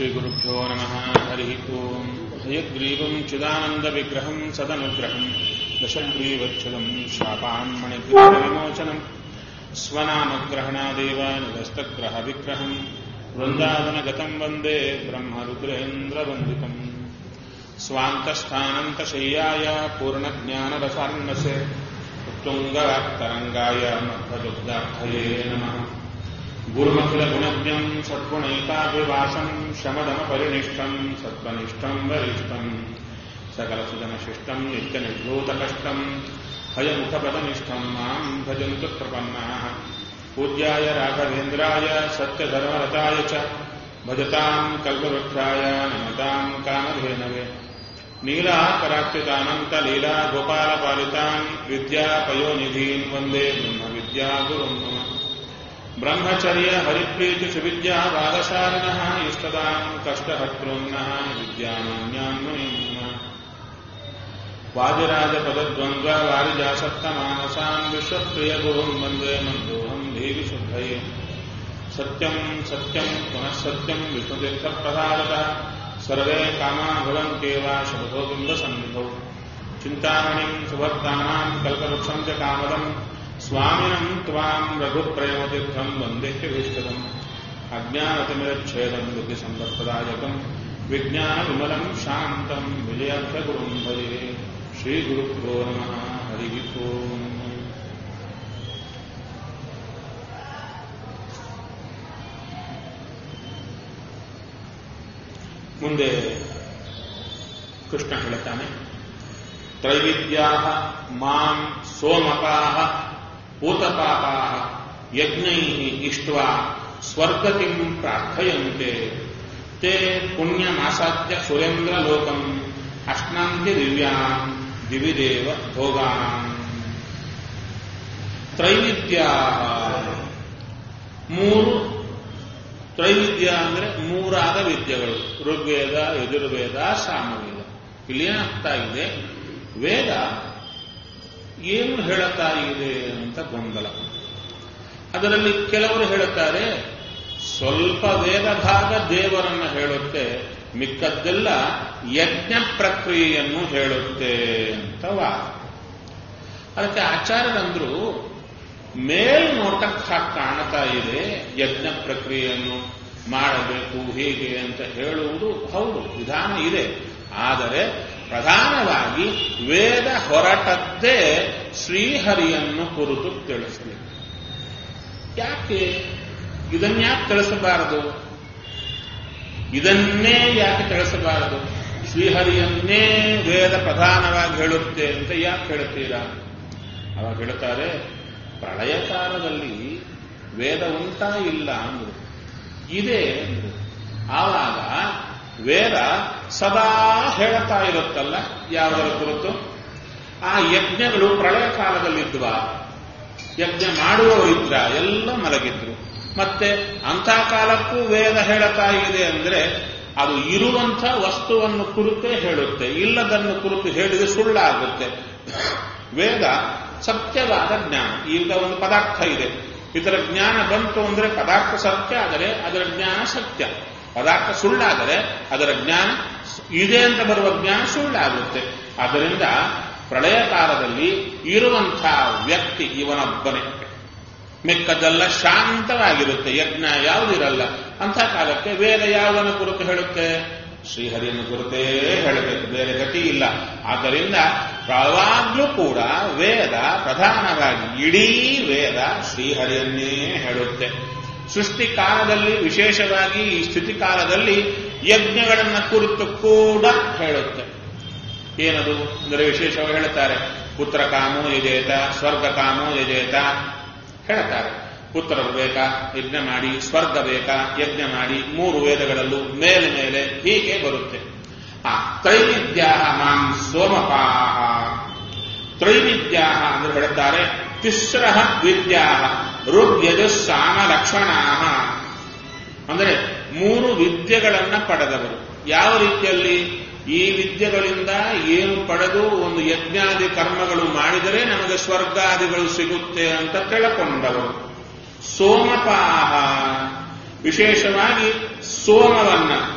श्रीगुरुभ्यो नमः हरिः ओम् हयग्रीवम् चिदानन्दविग्रहम् सदनुग्रहम् दशग्रीवच्छदम् शापान्मणिग्रहविमोचनम् स्वनामग्रहणादेव निरस्तग्रहविग्रहम् वृन्दावनगतम् वन्दे ब्रह्मरुद्रेन्द्रवन्दितम् स्वान्तस्थानन्तशय्याय पूर्णज्ञानरसार्णसे उत्तुङ्गवाक्तरङ्गाय मध्वदुग्धार्थये नमः गुरुमखिलगुणज्ञम् सद्गुणैकाभिवासम् शमदमपरिनिष्ठम् सत्त्वनिष्ठम् वरिष्ठम् सकलसुजनशिष्टम् नित्यनिर्भूतकष्टम् हयमुखपदनिष्ठम् माम् भजन्तु प्रपन्नाः पूज्याय राघवेन्द्राय सत्यधर्मरताय च भजताम् कल्पवृक्षाय नमताम् कामधेनवे नीलाकराक्षितानन्तलीला गोपालपालितान् विद्यापयोनिधीन् वन्दे ब्रह्मविद्यागुरुम् मम ब्रह्मचर्य हरिप्रीति सुविद्या वादशालिनः इष्टदाम् कष्टहर्तॄन्नः विद्यामान्यान्मुनिम् वादिराजपदद्वन्द्व वारिजासक्तमानसान् विश्वप्रियगुरुम् वन्दे मन्दोऽहम् देविशुद्धये सत्यम् सत्यम् पुनः सत्यम् विष्णुतीर्थप्रसादतः सर्वे कामा भवन्त्येव शपथो बिम्बसन्निधौ चिन्तामणिम् सुभक्तानाम् कल्पवृक्षम् च कामदम् स्वामिनम् त्वाम् रघुप्रेमतीर्थम् वन्देह्यभीष्टदम् अज्ञानतिमिरच्छेदम् बुद्धिसम्पत्प्रदायकम् विज्ञानविमलम् शान्तम् विजयार्थगुरुम् भजे श्रीगुरुभ्यो नमः हरिः ओम् ಮುಂದೆ ಕೃಷ್ಣ ಹೇಳುತ್ತಾನೆ ತ್ರೈವಿದ್ಯಾ ಮಾಂ ಸೋಮಪಾ ಭೂತಪಾಪಾ ಯಜ್ಞೈ ಇಷ್ಟ್ವಾ ಸ್ವರ್ಗತಿಂ ಪ್ರಾರ್ಥಯಂತೆ ತೇ ಪುಣ್ಯಮಾಸಾದ್ಯ ಸುರೇಂದ್ರಲೋಕಂ ಅಶ್ನಾಂತಿ ದಿವ್ಯಾಂ ದಿವಿದೇವ ಭೋಗಾಂ ತ್ರೈವಿದ್ಯಾ ಮೂರು ತ್ರೈವಿದ್ಯ ಅಂದ್ರೆ ಮೂರಾದ ವಿದ್ಯೆಗಳು ಋಗ್ವೇದ ಯಜುರ್ವೇದ ಸಾಮವೇದ ಇಲ್ಲಿ ಏನಾಗ್ತಾ ಇದೆ ವೇದ ಏನು ಹೇಳುತ್ತಾ ಇದೆ ಅಂತ ಗೊಂದಲ ಅದರಲ್ಲಿ ಕೆಲವರು ಹೇಳುತ್ತಾರೆ ಸ್ವಲ್ಪ ವೇದ ಭಾಗ ದೇವರನ್ನ ಹೇಳುತ್ತೆ ಮಿಕ್ಕದ್ದೆಲ್ಲ ಯಜ್ಞ ಪ್ರಕ್ರಿಯೆಯನ್ನು ಹೇಳುತ್ತೆ ಅಂತ ವಾದ ಅದಕ್ಕೆ ಆಚಾರ್ಯರಂದ್ರು ಮೇಲ್ನೋಟಕ್ಕೆ ಕಾಣ್ತಾ ಇದೆ ಯಜ್ಞ ಪ್ರಕ್ರಿಯೆಯನ್ನು ಮಾಡಬೇಕು ಹೀಗೆ ಅಂತ ಹೇಳುವುದು ಹೌದು ವಿಧಾನ ಇದೆ ಆದರೆ ಪ್ರಧಾನವಾಗಿ ವೇದ ಹೊರಟದ್ದೇ ಶ್ರೀಹರಿಯನ್ನು ಕುರಿತು ತಿಳಿಸಬೇಕು ಯಾಕೆ ಇದನ್ಯಾಕೆ ತಿಳಿಸಬಾರದು ಇದನ್ನೇ ಯಾಕೆ ತಿಳಿಸಬಾರದು ಶ್ರೀಹರಿಯನ್ನೇ ವೇದ ಪ್ರಧಾನವಾಗಿ ಹೇಳುತ್ತೆ ಅಂತ ಯಾಕೆ ಹೇಳ್ತೀರಾ ಅವಾಗ ಹೇಳ್ತಾರೆ ಪ್ರಳಯ ಕಾಲದಲ್ಲಿ ವೇದ ಉಂಟಾ ಇಲ್ಲ ಅಂದ್ರು ಇದೆ ಅಂದ್ರು ಆವಾಗ ವೇದ ಸದಾ ಹೇಳ್ತಾ ಇರುತ್ತಲ್ಲ ಯಾವುದರ ಕುರಿತು ಆ ಯಜ್ಞಗಳು ಪ್ರಳಯ ಕಾಲದಲ್ಲಿದ್ವ ಯಜ್ಞ ಮಾಡುವವರು ಇದ್ರ ಎಲ್ಲ ಮಲಗಿದ್ರು ಮತ್ತೆ ಅಂಥ ಕಾಲಕ್ಕೂ ವೇದ ಹೇಳ್ತಾ ಇದೆ ಅಂದ್ರೆ ಅದು ಇರುವಂಥ ವಸ್ತುವನ್ನು ಕುರಿತೇ ಹೇಳುತ್ತೆ ಇಲ್ಲದನ್ನು ಕುರಿತು ಹೇಳಿದ್ರೆ ಸುಳ್ಳಾಗುತ್ತೆ ವೇದ ಸತ್ಯವಾದ ಜ್ಞಾನ ಈಗ ಒಂದು ಪದಾರ್ಥ ಇದೆ ಇದರ ಜ್ಞಾನ ಬಂತು ಅಂದ್ರೆ ಪದಾರ್ಥ ಸತ್ಯ ಆದರೆ ಅದರ ಜ್ಞಾನ ಸತ್ಯ ಪದಾರ್ಥ ಸುಳ್ಳಾದರೆ ಅದರ ಜ್ಞಾನ ಇದೆ ಅಂತ ಬರುವ ಜ್ಞಾನ ಸುಳ್ಳಾಗುತ್ತೆ ಆದ್ದರಿಂದ ಪ್ರಳಯ ಕಾಲದಲ್ಲಿ ಇರುವಂತಹ ವ್ಯಕ್ತಿ ಇವನೊಬ್ಬನೇ ಮಿಕ್ಕದೆಲ್ಲ ಶಾಂತವಾಗಿರುತ್ತೆ ಯಜ್ಞ ಯಾವುದಿರಲ್ಲ ಅಂಥ ಕಾಲಕ್ಕೆ ವೇದ ಯಾವುದನ್ನು ಕುರಿತು ಹೇಳುತ್ತೆ ಶ್ರೀಹರಿಯನ್ನು ಕುರಿತೇ ಹೇಳಬೇಕು ಬೇರೆ ಗತಿ ಇಲ್ಲ ಆದ್ದರಿಂದ ಯಾವಾಗ್ಲೂ ಕೂಡ ವೇದ ಪ್ರಧಾನವಾಗಿ ಇಡೀ ವೇದ ಶ್ರೀಹರಿಯನ್ನೇ ಹೇಳುತ್ತೆ ಸೃಷ್ಟಿ ಕಾಲದಲ್ಲಿ ವಿಶೇಷವಾಗಿ ಈ ಸ್ಥಿತಿ ಕಾಲದಲ್ಲಿ ಯಜ್ಞಗಳನ್ನು ಕುರಿತು ಕೂಡ ಹೇಳುತ್ತೆ ಏನದು ಅಂದರೆ ವಿಶೇಷವಾಗಿ ಹೇಳುತ್ತಾರೆ ಪುತ್ರ ಕಾಮೋ ಯಜೇತ ಸ್ವರ್ಗ ಕಾಮೋ ಯಜೇತ ಹೇಳ್ತಾರೆ ಪುತ್ರರು ಬೇಕಾ ಯಜ್ಞ ಮಾಡಿ ಸ್ವರ್ಗ ಬೇಕಾ ಯಜ್ಞ ಮಾಡಿ ಮೂರು ವೇದಗಳಲ್ಲೂ ಮೇಲೆ ಮೇಲೆ ಹೀಗೆ ಬರುತ್ತೆ ಆ ತ್ರೈವಿದ್ಯಾ ಮಾಂ ಸೋಮಪಾಹ ತ್ರೈವಿದ್ಯಾ ಅಂದ್ರೆ ಹೇಳ್ತಾರೆ ತಿಸ್ರ ವಿದ್ಯಾ ಋಗ್ಯಜು ಸಾಮ ಲಕ್ಷಣಾ ಅಂದರೆ ಮೂರು ವಿದ್ಯೆಗಳನ್ನ ಪಡೆದವರು ಯಾವ ರೀತಿಯಲ್ಲಿ ಈ ವಿದ್ಯೆಗಳಿಂದ ಏನು ಪಡೆದು ಒಂದು ಯಜ್ಞಾದಿ ಕರ್ಮಗಳು ಮಾಡಿದರೆ ನಮಗೆ ಸ್ವರ್ಗಾದಿಗಳು ಸಿಗುತ್ತೆ ಅಂತ ತಿಳ್ಕೊಂಡವರು ಸೋಮಪಾಹ ವಿಶೇಷವಾಗಿ ಸೋಮವನ್ನ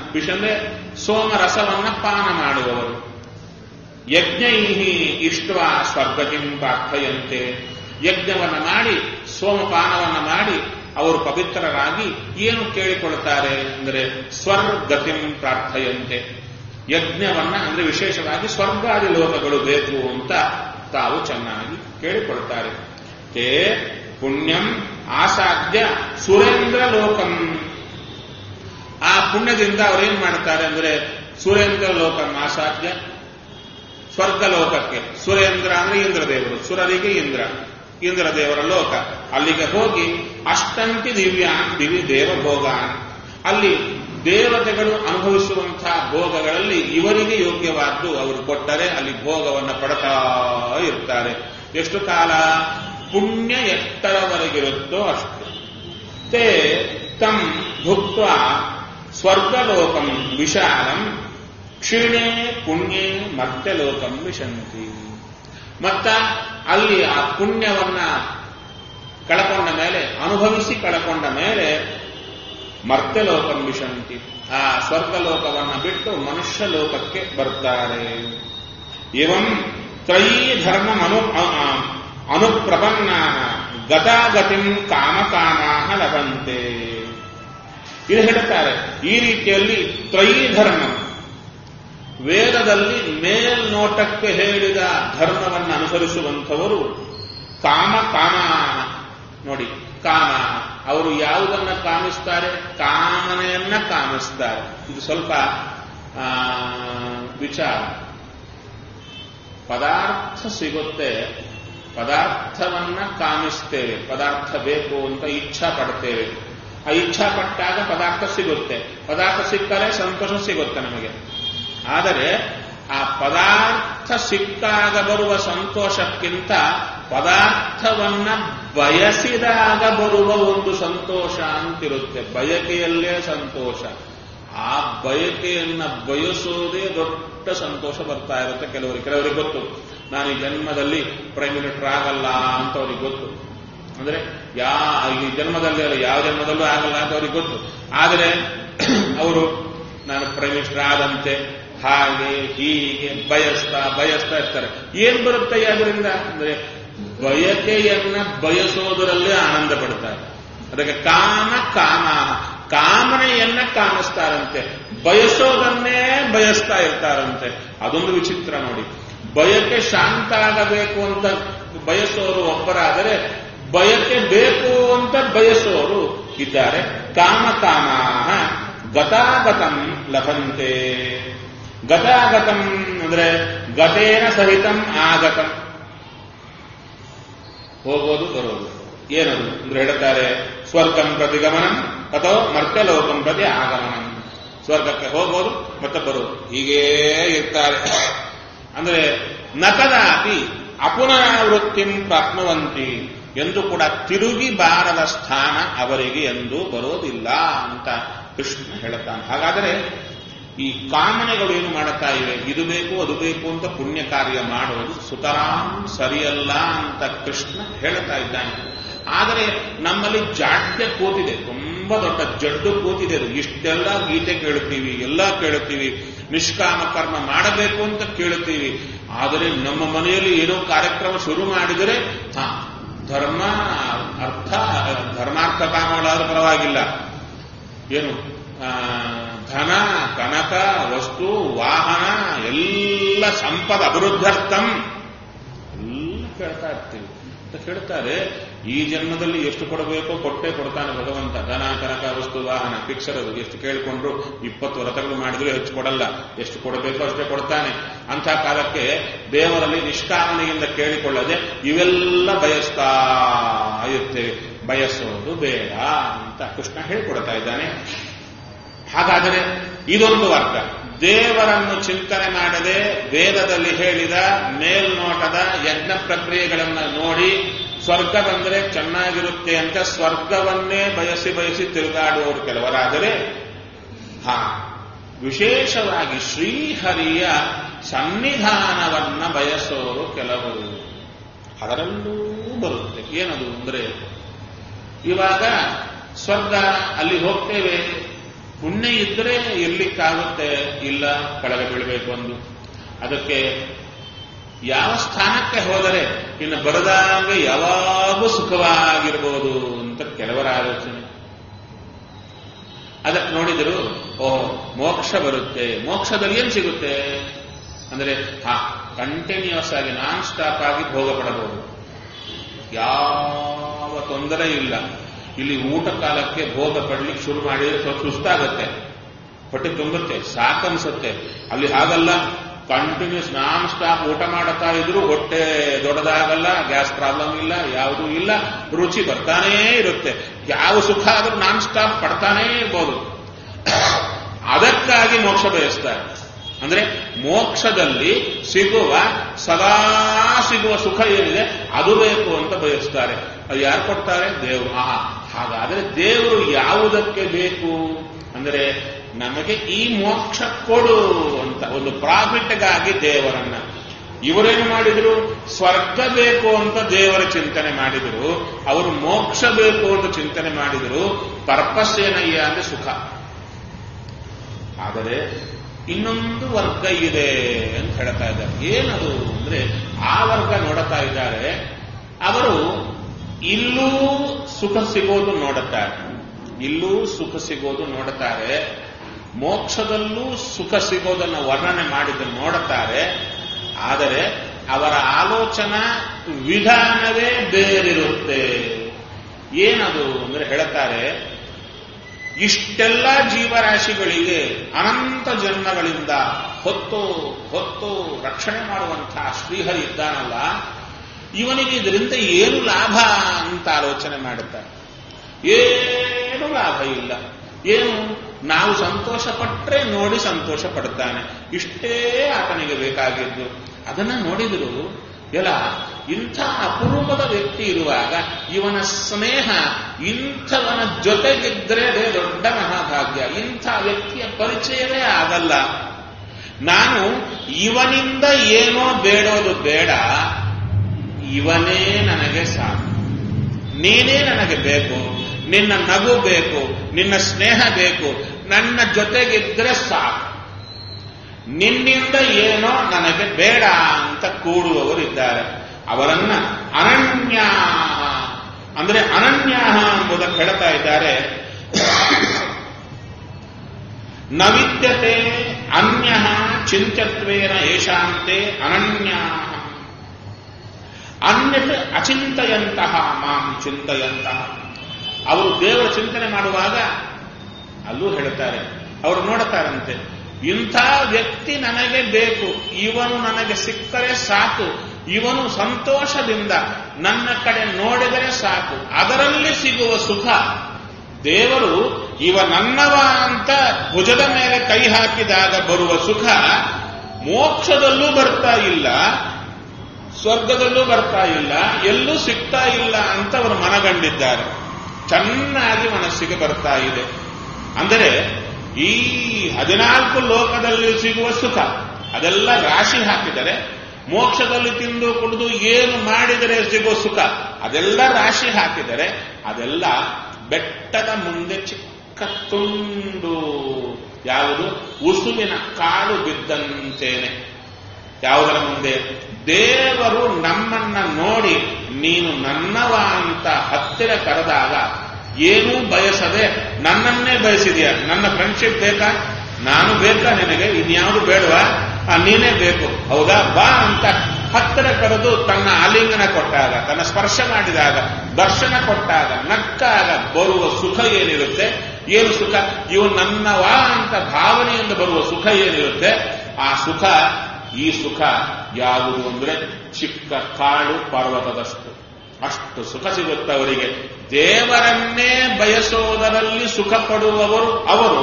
ವಿಷ ಅಂದ್ರೆ ಸೋಮರಸವನ್ನ ಪಾನ ಮಾಡುವವರು ಯಜ್ಞೈ ಇಷ್ಟ ಸ್ವರ್ಗತಿಂ ಪ್ರಾರ್ಥಯಂತೆ ಯಜ್ಞವನ್ನ ಮಾಡಿ ಸೋಮಪಾನವನ್ನ ಮಾಡಿ ಅವರು ಪವಿತ್ರರಾಗಿ ಏನು ಕೇಳಿಕೊಳ್ತಾರೆ ಅಂದರೆ ಸ್ವರ್ಗತಿಂ ಪ್ರಾರ್ಥಯಂತೆ ಯಜ್ಞವನ್ನ ಅಂದ್ರೆ ವಿಶೇಷವಾಗಿ ಸ್ವರ್ಗಾದಿ ಲೋಕಗಳು ಬೇಕು ಅಂತ ತಾವು ಚೆನ್ನಾಗಿ ಕೇಳಿಕೊಳ್ತಾರೆ ತೇ ಪುಣ್ಯಂ ಆಸಾಧ್ಯ ಸುರೇಂದ್ರ ಲೋಕಂ ಆ ಪುಣ್ಯದಿಂದ ಅವರೇನ್ ಮಾಡ್ತಾರೆ ಅಂದ್ರೆ ಸುರೇಂದ್ರ ಲೋಕಂ ಆಸಾಧ್ಯ ಸ್ವರ್ಗ ಲೋಕಕ್ಕೆ ಸುರೇಂದ್ರ ಅಂದ್ರೆ ಇಂದ್ರದೇವರು ಸುರರಿಗೆ ಇಂದ್ರ ಇಂದ್ರದೇವರ ಲೋಕ ಅಲ್ಲಿಗೆ ಹೋಗಿ ಅಷ್ಟಂತಿ ದಿವ್ಯಾನ್ ದಿವಿ ದೇವಭೋಗಾನ್ ಅಲ್ಲಿ ದೇವತೆಗಳು ಅನುಭವಿಸುವಂತಹ ಭೋಗಗಳಲ್ಲಿ ಇವರಿಗೆ ಯೋಗ್ಯವಾದ್ದು ಅವರು ಕೊಟ್ಟರೆ ಅಲ್ಲಿ ಭೋಗವನ್ನು ಪಡ್ತಾ ಇರ್ತಾರೆ ಎಷ್ಟು ಕಾಲ ಪುಣ್ಯ ಎಷ್ಟರವರೆಗಿರುತ್ತೋ ಅಷ್ಟು ತೇ ತಂ ಭುಕ್ತ ಸ್ವರ್ಗಲೋಕಂ ವಿಶಾಲಂ ಕ್ಷೀಣೆ ಪುಣ್ಯೆ ಮರ್ತ್ಯಲೋಕಂ ವಿಶಂತಿ ಮತ್ತ ಅಲ್ಲಿ ಆ ಪುಣ್ಯವನ್ನ ಕಳಕೊಂಡ ಮೇಲೆ ಅನುಭವಿಸಿ ಕಳಕೊಂಡ ಮೇಲೆ ಮರ್ತ್ಯಲೋಕಂ ವಿಶಂತಿ ಆ ಸ್ವರ್ಗಲೋಕವನ್ನ ಬಿಟ್ಟು ಮನುಷ್ಯ ಲೋಕಕ್ಕೆ ಬರ್ತಾರೆ ಇವಂ ತ್ರಯೀ ಧರ್ಮ ಅನು ಅನುಪ್ರಪನ್ನ ಗತಾಗತಿಂ ಕಾಮಕಾಮಾ ಲಭಂತೆ ಇದು ಹೇಳುತ್ತಾರೆ ಈ ರೀತಿಯಲ್ಲಿ ತ್ರಯೀ ಧರ್ಮ ವೇದದಲ್ಲಿ ಮೇಲ್ನೋಟಕ್ಕೆ ಹೇಳಿದ ಧರ್ಮವನ್ನು ಅನುಸರಿಸುವಂಥವರು ಕಾಮ ಕಾಮ ನೋಡಿ ಕಾಮ ಅವರು ಯಾವುದನ್ನ ಕಾಮಿಸ್ತಾರೆ ಕಾಮನೆಯನ್ನ ಕಾಮಿಸ್ತಾರೆ ಇದು ಸ್ವಲ್ಪ ವಿಚಾರ ಪದಾರ್ಥ ಸಿಗುತ್ತೆ ಪದಾರ್ಥವನ್ನ ಕಾಮಿಸ್ತೇವೆ ಪದಾರ್ಥ ಬೇಕು ಅಂತ ಇಚ್ಛಾ ಪಡ್ತೇವೆ ಆ ಇಚ್ಛಾ ಪಟ್ಟಾಗ ಪದಾರ್ಥ ಸಿಗುತ್ತೆ ಪದಾರ್ಥ ಸಿಕ್ಕರೆ ಸಂತೋಷ ಸಿಗುತ್ತೆ ನಮಗೆ ಆದರೆ ಆ ಪದಾರ್ಥ ಸಿಕ್ಕಾಗ ಬರುವ ಸಂತೋಷಕ್ಕಿಂತ ಪದಾರ್ಥವನ್ನ ಬಯಸಿದಾಗ ಬರುವ ಒಂದು ಸಂತೋಷ ಅಂತಿರುತ್ತೆ ಬಯಕೆಯಲ್ಲೇ ಸಂತೋಷ ಆ ಬಯಕೆಯನ್ನ ಬಯಸೋದೇ ದೊಡ್ಡ ಸಂತೋಷ ಬರ್ತಾ ಇರುತ್ತೆ ಕೆಲವರಿಗೆ ಕೆಲವರಿಗೆ ಗೊತ್ತು ನಾನು ಈ ಜನ್ಮದಲ್ಲಿ ಪ್ರೈಮ್ ಮಿನಿಸ್ಟರ್ ಆಗಲ್ಲ ಅಂತ ಅವ್ರಿಗೆ ಗೊತ್ತು ಅಂದ್ರೆ ಯಾ ಈ ಜನ್ಮದಲ್ಲಿ ಅಲ್ಲ ಯಾವ ಜನ್ಮದಲ್ಲೂ ಆಗಲ್ಲ ಅಂತ ಅವ್ರಿಗೆ ಗೊತ್ತು ಆದರೆ ಅವರು ನಾನು ಪ್ರೈಮ್ ಮಿನಿಸ್ಟರ್ ಆದಂತೆ ಹಾಗೆ ಹೀಗೆ ಬಯಸ್ತಾ ಬಯಸ್ತಾ ಇರ್ತಾರೆ ಏನ್ ಬರುತ್ತೆ ಅದರಿಂದ ಅಂದ್ರೆ ಬಯಕೆಯನ್ನ ಬಯಸೋದರಲ್ಲೇ ಆನಂದ ಪಡ್ತಾರೆ ಅದಕ್ಕೆ ಕಾಮ ಕಾಮ ಕಾಮನೆಯನ್ನ ಕಾಮಿಸ್ತಾರಂತೆ ಬಯಸೋದನ್ನೇ ಬಯಸ್ತಾ ಇರ್ತಾರಂತೆ ಅದೊಂದು ವಿಚಿತ್ರ ನೋಡಿ ಬಯಕೆ ಶಾಂತ ಆಗಬೇಕು ಅಂತ ಬಯಸೋರು ಒಬ್ಬರಾದರೆ ಬಯಕೆ ಬೇಕು ಅಂತ ಬಯಸೋರು ಇದ್ದಾರೆ ಕಾಮ ಕಾಮ ಗತಾಗತಂ ಲಭಂತೆ ಗತಾಗತಂ ಅಂದ್ರೆ ಗತೇನ ಸಹಿತಂ ಆಗತಂ ಹೋಗೋದು ಬರೋದು ಏನದು ಅಂದ್ರೆ ಹೇಳ್ತಾರೆ ಸ್ವರ್ಗಂ ಪ್ರತಿ ಗಮನಂ ಅಥವಾ ಮರ್ತ್ಯಲೋಕಂ ಪ್ರತಿ ಆಗಮನಂ ಸ್ವರ್ಗಕ್ಕೆ ಹೋಗೋದು ಮತ್ತೆ ಬರೋದು ಹೀಗೇ ಇರ್ತಾರೆ ಅಂದ್ರೆ ನಕದಾಪಿ ಅಪುನರಾವೃತ್ತಿಂ ಪ್ರಾಪ್ನುವಂತಿ ಎಂದು ಕೂಡ ತಿರುಗಿ ಬಾರದ ಸ್ಥಾನ ಅವರಿಗೆ ಎಂದು ಬರೋದಿಲ್ಲ ಅಂತ ಕೃಷ್ಣ ಹೇಳುತ್ತಾನೆ ಹಾಗಾದರೆ ಈ ಕಾಮನೆಗಳು ಏನು ಮಾಡುತ್ತಾ ಇವೆ ಇದು ಬೇಕು ಅದು ಬೇಕು ಅಂತ ಪುಣ್ಯ ಕಾರ್ಯ ಮಾಡುವುದು ಸುತರಾಂ ಸರಿಯಲ್ಲ ಅಂತ ಕೃಷ್ಣ ಹೇಳುತ್ತಾ ಇದ್ದಾನೆ ಆದರೆ ನಮ್ಮಲ್ಲಿ ಜಾಡ್ಯ ಕೂತಿದೆ ತುಂಬಾ ದೊಡ್ಡ ಜಡ್ಡು ಕೂತಿದೆ ಅದು ಇಷ್ಟೆಲ್ಲ ಗೀತೆ ಕೇಳುತ್ತೀವಿ ಎಲ್ಲ ಕೇಳುತ್ತೀವಿ ನಿಷ್ಕಾಮ ಕರ್ಮ ಮಾಡಬೇಕು ಅಂತ ಕೇಳುತ್ತೀವಿ ಆದರೆ ನಮ್ಮ ಮನೆಯಲ್ಲಿ ಏನೋ ಕಾರ್ಯಕ್ರಮ ಶುರು ಮಾಡಿದರೆ ಹಾ ಧರ್ಮ ಅರ್ಥ ಧರ್ಮಾರ್ಥ ಕಾಮಗಳಾದ್ರೂ ಪರವಾಗಿಲ್ಲ ಏನು ಧನ ಕನಕ ವಸ್ತು ವಾಹನ ಎಲ್ಲ ಸಂಪದ ಅಭಿವೃದ್ಧರ್ಥಂ ಎಲ್ಲ ಕೇಳ್ತಾ ಇರ್ತೀವಿ ಅಂತ ಕೇಳ್ತಾರೆ ಈ ಜನ್ಮದಲ್ಲಿ ಎಷ್ಟು ಕೊಡಬೇಕೋ ಕೊಟ್ಟೇ ಕೊಡ್ತಾನೆ ಭಗವಂತ ಧನ ಕನಕ ವಸ್ತು ವಾಹನ ಫಿಕ್ಸರ್ ಅದು ಎಷ್ಟು ಕೇಳಿಕೊಂಡ್ರು ಇಪ್ಪತ್ತು ವ್ರತಗಳು ಮಾಡಿದ್ರು ಹೆಚ್ಚು ಕೊಡಲ್ಲ ಎಷ್ಟು ಕೊಡಬೇಕೋ ಅಷ್ಟೇ ಕೊಡ್ತಾನೆ ಅಂಥ ಕಾಲಕ್ಕೆ ದೇವರಲ್ಲಿ ನಿಷ್ಕಾಮನೆಯಿಂದ ಕೇಳಿಕೊಳ್ಳದೆ ಇವೆಲ್ಲ ಬಯಸ್ತಾ ಇರ್ತೇವೆ ಬಯಸೋದು ಬೇಡ ಅಂತ ಕೃಷ್ಣ ಹೇಳಿಕೊಡ್ತಾ ಇದ್ದಾನೆ ಹಾಗಾದರೆ ಇದೊಂದು ವರ್ಗ ದೇವರನ್ನು ಚಿಂತನೆ ಮಾಡದೆ ವೇದದಲ್ಲಿ ಹೇಳಿದ ಮೇಲ್ನೋಟದ ಯಜ್ಞ ಪ್ರಕ್ರಿಯೆಗಳನ್ನು ನೋಡಿ ಸ್ವರ್ಗ ಬಂದರೆ ಚೆನ್ನಾಗಿರುತ್ತೆ ಅಂತ ಸ್ವರ್ಗವನ್ನೇ ಬಯಸಿ ಬಯಸಿ ತಿರುಗಾಡುವವರು ಕೆಲವರಾದರೆ ಹಾ ವಿಶೇಷವಾಗಿ ಶ್ರೀಹರಿಯ ಸನ್ನಿಧಾನವನ್ನ ಬಯಸೋರು ಕೆಲವರು ಅದರಲ್ಲೂ ಬರುತ್ತೆ ಏನದು ಅಂದ್ರೆ ಇವಾಗ ಸ್ವರ್ಗ ಅಲ್ಲಿ ಹೋಗ್ತೇವೆ ಪುಣ್ಯ ಇದ್ರೆ ಇರ್ಲಿಕ್ಕಾಗುತ್ತೆ ಇಲ್ಲ ಕೆಳಗೆ ಬೀಳಬೇಕು ಒಂದು ಅದಕ್ಕೆ ಯಾವ ಸ್ಥಾನಕ್ಕೆ ಹೋದರೆ ಇನ್ನು ಬರದಾಗ ಯಾವಾಗೂ ಸುಖವಾಗಿರ್ಬೋದು ಅಂತ ಕೆಲವರ ಆಲೋಚನೆ ಅದಕ್ಕೆ ನೋಡಿದರು ಓ ಮೋಕ್ಷ ಬರುತ್ತೆ ಮೋಕ್ಷದಲ್ಲಿ ಏನ್ ಸಿಗುತ್ತೆ ಅಂದ್ರೆ ಹಾ ಕಂಟಿನ್ಯೂಸ್ ಆಗಿ ನಾನ್ ಸ್ಟಾಪ್ ಆಗಿ ಭೋಗ ಪಡಬಹುದು ಯಾವ ತೊಂದರೆ ಇಲ್ಲ ಇಲ್ಲಿ ಊಟ ಕಾಲಕ್ಕೆ ಭೋಗ ಪಡ್ಲಿಕ್ಕೆ ಶುರು ಮಾಡಿದ್ರೆ ಸ್ವಲ್ಪ ಸುಸ್ತಾಗತ್ತೆ ಹೊಟ್ಟೆ ತುಂಬುತ್ತೆ ಸಾಕನ್ಸುತ್ತೆ ಅಲ್ಲಿ ಹಾಗಲ್ಲ ಕಂಟಿನ್ಯೂಸ್ ನಾನ್ ಸ್ಟಾಪ್ ಊಟ ಮಾಡುತ್ತಾ ಇದ್ರು ಹೊಟ್ಟೆ ದೊಡ್ಡದಾಗಲ್ಲ ಗ್ಯಾಸ್ ಪ್ರಾಬ್ಲಮ್ ಇಲ್ಲ ಯಾವುದೂ ಇಲ್ಲ ರುಚಿ ಬರ್ತಾನೇ ಇರುತ್ತೆ ಯಾವ ಸುಖ ಆದ್ರೂ ನಾನ್ ಸ್ಟಾಪ್ ಪಡ್ತಾನೇ ಇರ್ಬೋದು ಅದಕ್ಕಾಗಿ ಮೋಕ್ಷ ಬಯಸ್ತಾರೆ ಅಂದ್ರೆ ಮೋಕ್ಷದಲ್ಲಿ ಸಿಗುವ ಸದಾ ಸಿಗುವ ಸುಖ ಏನಿದೆ ಅದು ಬೇಕು ಅಂತ ಬಯಸ್ತಾರೆ ಅದು ಯಾರು ಕೊಡ್ತಾರೆ ದೇವರು ಆಹಾ ಹಾಗಾದ್ರೆ ದೇವರು ಯಾವುದಕ್ಕೆ ಬೇಕು ಅಂದ್ರೆ ನಮಗೆ ಈ ಮೋಕ್ಷ ಕೊಡು ಅಂತ ಒಂದು ಪ್ರಾಫಿಟ್ಗಾಗಿ ದೇವರನ್ನ ಇವರೇನು ಮಾಡಿದ್ರು ಸ್ವರ್ಗ ಬೇಕು ಅಂತ ದೇವರ ಚಿಂತನೆ ಮಾಡಿದರು ಅವರು ಮೋಕ್ಷ ಬೇಕು ಅಂತ ಚಿಂತನೆ ಮಾಡಿದರು ಪರ್ಪಸ್ ಏನಯ್ಯ ಅಂದ್ರೆ ಸುಖ ಆದರೆ ಇನ್ನೊಂದು ವರ್ಗ ಇದೆ ಅಂತ ಹೇಳ್ತಾ ಇದ್ದಾರೆ ಏನದು ಅಂದ್ರೆ ಆ ವರ್ಗ ನೋಡುತ್ತಾ ಇದ್ದಾರೆ ಅವರು ಇಲ್ಲೂ ಸುಖ ಸಿಗೋದು ನೋಡುತ್ತಾರೆ ಇಲ್ಲೂ ಸುಖ ಸಿಗೋದು ನೋಡುತ್ತಾರೆ ಮೋಕ್ಷದಲ್ಲೂ ಸುಖ ಸಿಗೋದನ್ನು ವರ್ಣನೆ ಮಾಡಿದ್ದನ್ನು ನೋಡುತ್ತಾರೆ ಆದರೆ ಅವರ ಆಲೋಚನಾ ವಿಧಾನವೇ ಬೇರಿರುತ್ತೆ ಏನದು ಅಂದ್ರೆ ಹೇಳ್ತಾರೆ ಇಷ್ಟೆಲ್ಲ ಜೀವರಾಶಿಗಳಿಗೆ ಅನಂತ ಜನ್ಮಗಳಿಂದ ಹೊತ್ತು ಹೊತ್ತು ರಕ್ಷಣೆ ಮಾಡುವಂತಹ ಶ್ರೀಹರಿ ಇದ್ದಾನಲ್ಲ ಇವನಿಗೆ ಇದರಿಂದ ಏನು ಲಾಭ ಅಂತ ಆಲೋಚನೆ ಮಾಡುತ್ತಾರೆ ಏನು ಲಾಭ ಇಲ್ಲ ಏನು ನಾವು ಸಂತೋಷ ಪಟ್ಟರೆ ನೋಡಿ ಸಂತೋಷ ಪಡ್ತಾನೆ ಇಷ್ಟೇ ಆತನಿಗೆ ಬೇಕಾಗಿದ್ದು ಅದನ್ನ ನೋಡಿದ್ರು ಎಲ್ಲ ಇಂಥ ಅಪರೂಪದ ವ್ಯಕ್ತಿ ಇರುವಾಗ ಇವನ ಸ್ನೇಹ ಇಂಥವನ ಜೊತೆಗಿದ್ರೆ ಅದೇ ದೊಡ್ಡ ಮಹಾಭಾಗ್ಯ ಇಂಥ ವ್ಯಕ್ತಿಯ ಪರಿಚಯವೇ ಆಗಲ್ಲ ನಾನು ಇವನಿಂದ ಏನೋ ಬೇಡೋದು ಬೇಡ ಇವನೇ ನನಗೆ ಸಾಕು ನೀನೇ ನನಗೆ ಬೇಕು ನಿನ್ನ ನಗು ಬೇಕು ನಿನ್ನ ಸ್ನೇಹ ಬೇಕು ನನ್ನ ಜೊತೆಗಿದ್ರೆ ಸಾಕು ನಿನ್ನಿಂದ ಏನೋ ನನಗೆ ಬೇಡ ಅಂತ ಕೂಡುವವರಿದ್ದಾರೆ ಅವರನ್ನ ಅನನ್ಯ ಅಂದ್ರೆ ಅನನ್ಯ ಎಂಬುದಕ್ಕೆ ಹೇಳ್ತಾ ಇದ್ದಾರೆ ನ ವಿದ್ಯತೆ ಅನ್ಯ ಚಿಂತ್ಯತ್ವೇನ ಏಷಾಂತೆ ಅನನ್ಯ ಅನ್ಯತ್ ಅಚಿಂತೆಯಂತಹ ಮಾಂ ಚಿಂತೆಯಂತಹ ಅವರು ದೇವರ ಚಿಂತನೆ ಮಾಡುವಾಗ ಅಲ್ಲೂ ಹೇಳ್ತಾರೆ ಅವರು ನೋಡುತ್ತಾರಂತೆ ಇಂಥ ವ್ಯಕ್ತಿ ನನಗೆ ಬೇಕು ಇವನು ನನಗೆ ಸಿಕ್ಕರೆ ಸಾಕು ಇವನು ಸಂತೋಷದಿಂದ ನನ್ನ ಕಡೆ ನೋಡಿದರೆ ಸಾಕು ಅದರಲ್ಲಿ ಸಿಗುವ ಸುಖ ದೇವರು ಇವ ನನ್ನವ ಅಂತ ಭುಜದ ಮೇಲೆ ಕೈ ಹಾಕಿದಾಗ ಬರುವ ಸುಖ ಮೋಕ್ಷದಲ್ಲೂ ಬರ್ತಾ ಇಲ್ಲ ಸ್ವರ್ಗದಲ್ಲೂ ಬರ್ತಾ ಇಲ್ಲ ಎಲ್ಲೂ ಸಿಗ್ತಾ ಇಲ್ಲ ಅಂತ ಅವರು ಮನಗಂಡಿದ್ದಾರೆ ಚೆನ್ನಾಗಿ ಮನಸ್ಸಿಗೆ ಬರ್ತಾ ಇದೆ ಅಂದರೆ ಈ ಹದಿನಾಲ್ಕು ಲೋಕದಲ್ಲಿ ಸಿಗುವ ಸುಖ ಅದೆಲ್ಲ ರಾಶಿ ಹಾಕಿದರೆ ಮೋಕ್ಷದಲ್ಲಿ ತಿಂದು ಕುಡಿದು ಏನು ಮಾಡಿದರೆ ಸಿಗೋ ಸುಖ ಅದೆಲ್ಲ ರಾಶಿ ಹಾಕಿದರೆ ಅದೆಲ್ಲ ಬೆಟ್ಟದ ಮುಂದೆ ಚಿಕ್ಕ ತುಂಡು ಯಾವುದು ಉಸುವಿನ ಕಾಳು ಬಿದ್ದಂತೇನೆ ಯಾವುದರ ಮುಂದೆ ದೇವರು ನಮ್ಮನ್ನ ನೋಡಿ ನೀನು ನನ್ನವ ಅಂತ ಹತ್ತಿರ ಕರೆದಾಗ ಏನೂ ಬಯಸದೆ ನನ್ನನ್ನೇ ಬಯಸಿದೆಯಾ ನನ್ನ ಫ್ರೆಂಡ್ಶಿಪ್ ಬೇಕಾ ನಾನು ಬೇಕಾ ನಿನಗೆ ಇನ್ಯಾವುದು ಬೇಡವಾ ಆ, ನೀನೇ ಬೇಕು ಹೌದಾ ಬಾ ಅಂತ ಹತ್ತಿರ ಕರೆದು ತನ್ನ ಆಲಿಂಗನ ಕೊಟ್ಟಾಗ ತನ್ನ ಸ್ಪರ್ಶ ಮಾಡಿದಾಗ ದರ್ಶನ ಕೊಟ್ಟಾಗ ನಕ್ಕಾಗ ಬರುವ ಸುಖ ಏನಿರುತ್ತೆ ಏನು ಸುಖ ಇವು ನನ್ನವಾ ಅಂತ ಭಾವನೆಯಿಂದ ಬರುವ ಸುಖ ಏನಿರುತ್ತೆ ಆ ಸುಖ ಈ ಸುಖ ಯಾವುದು ಅಂದ್ರೆ ಚಿಕ್ಕ ಕಾಳು ಪರ್ವತದಷ್ಟು ಅಷ್ಟು ಸುಖ ಸಿಗುತ್ತೆ ಅವರಿಗೆ ದೇವರನ್ನೇ ಬಯಸೋದರಲ್ಲಿ ಸುಖ ಪಡುವವರು ಅವರು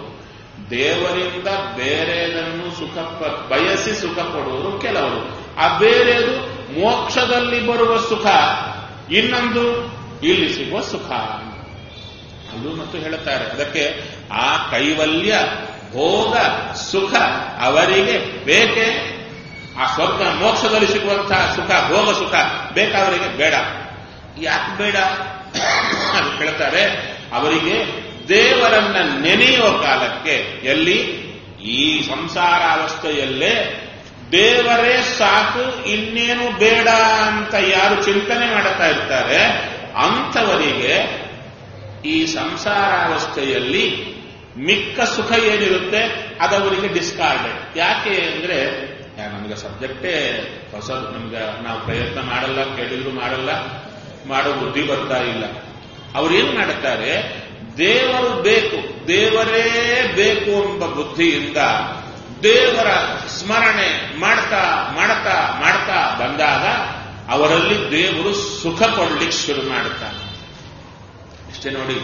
ದೇವರಿಂದ ಬೇರೆದನ್ನು ಸುಖ ಪ- ಬಯಸಿ ಸುಖ ಪಡುವರು ಕೆಲವರು ಆ ಬೇರೆದು ಮೋಕ್ಷದಲ್ಲಿ ಬರುವ ಸುಖ ಇನ್ನೊಂದು ಇಲ್ಲಿ ಸಿಗುವ ಸುಖ ಅಲ್ಲೂ ಮತ್ತು ಹೇಳುತ್ತಾರೆ ಅದಕ್ಕೆ ಆ ಕೈವಲ್ಯ ಭೋಗ ಸುಖ ಅವರಿಗೆ ಬೇಕೇ ಆ ಸ್ವರ್ಗ ಮೋಕ್ಷದಲ್ಲಿ ಸಿಗುವಂತಹ ಸುಖ ಭೋಗ ಸುಖ ಬೇಕಾದವರಿಗೆ ಬೇಡ ಯಾಕೆ ಬೇಡ ಅದು ಹೇಳ್ತಾರೆ ಅವರಿಗೆ ದೇವರನ್ನ ನೆನೆಯುವ ಕಾಲಕ್ಕೆ ಎಲ್ಲಿ ಈ ಸಂಸಾರಾವಸ್ಥೆಯಲ್ಲೇ ದೇವರೇ ಸಾಕು ಇನ್ನೇನು ಬೇಡ ಅಂತ ಯಾರು ಚಿಂತನೆ ಮಾಡುತ್ತಾ ಇರ್ತಾರೆ ಅಂಥವರಿಗೆ ಈ ಸಂಸಾರಾವಸ್ಥೆಯಲ್ಲಿ ಮಿಕ್ಕ ಸುಖ ಏನಿರುತ್ತೆ ಅದವರಿಗೆ ಡಿಸ್ಕಾರ್ಡೆಡ್ ಯಾಕೆ ಅಂದ್ರೆ ಯಾ, ನಮಗೆ ಸಬ್ಜೆಕ್ಟೇ ಹೊಸದು ನಮ್ಗೆ ನಾವು ಪ್ರಯತ್ನ ಮಾಡಲ್ಲ ಕೇಳಿದ್ರು ಮಾಡಲ್ಲ ಮಾಡೋ ಬುದ್ಧಿ ಬರ್ತಾ ಇಲ್ಲ ಅವ್ರೇನ್ ಮಾಡುತ್ತಾರೆ ದೇವರು ಬೇಕು ದೇವರೇ ಬೇಕು ಎಂಬ ಬುದ್ಧಿಯಿಂದ ದೇವರ ಸ್ಮರಣೆ ಮಾಡ್ತಾ ಮಾಡ್ತಾ ಮಾಡ್ತಾ ಬಂದಾಗ ಅವರಲ್ಲಿ ದೇವರು ಸುಖ ಕೊಡ್ಲಿಕ್ಕೆ ಶುರು ಮಾಡುತ್ತಾನೆ ಇಷ್ಟೇ ನೋಡಿ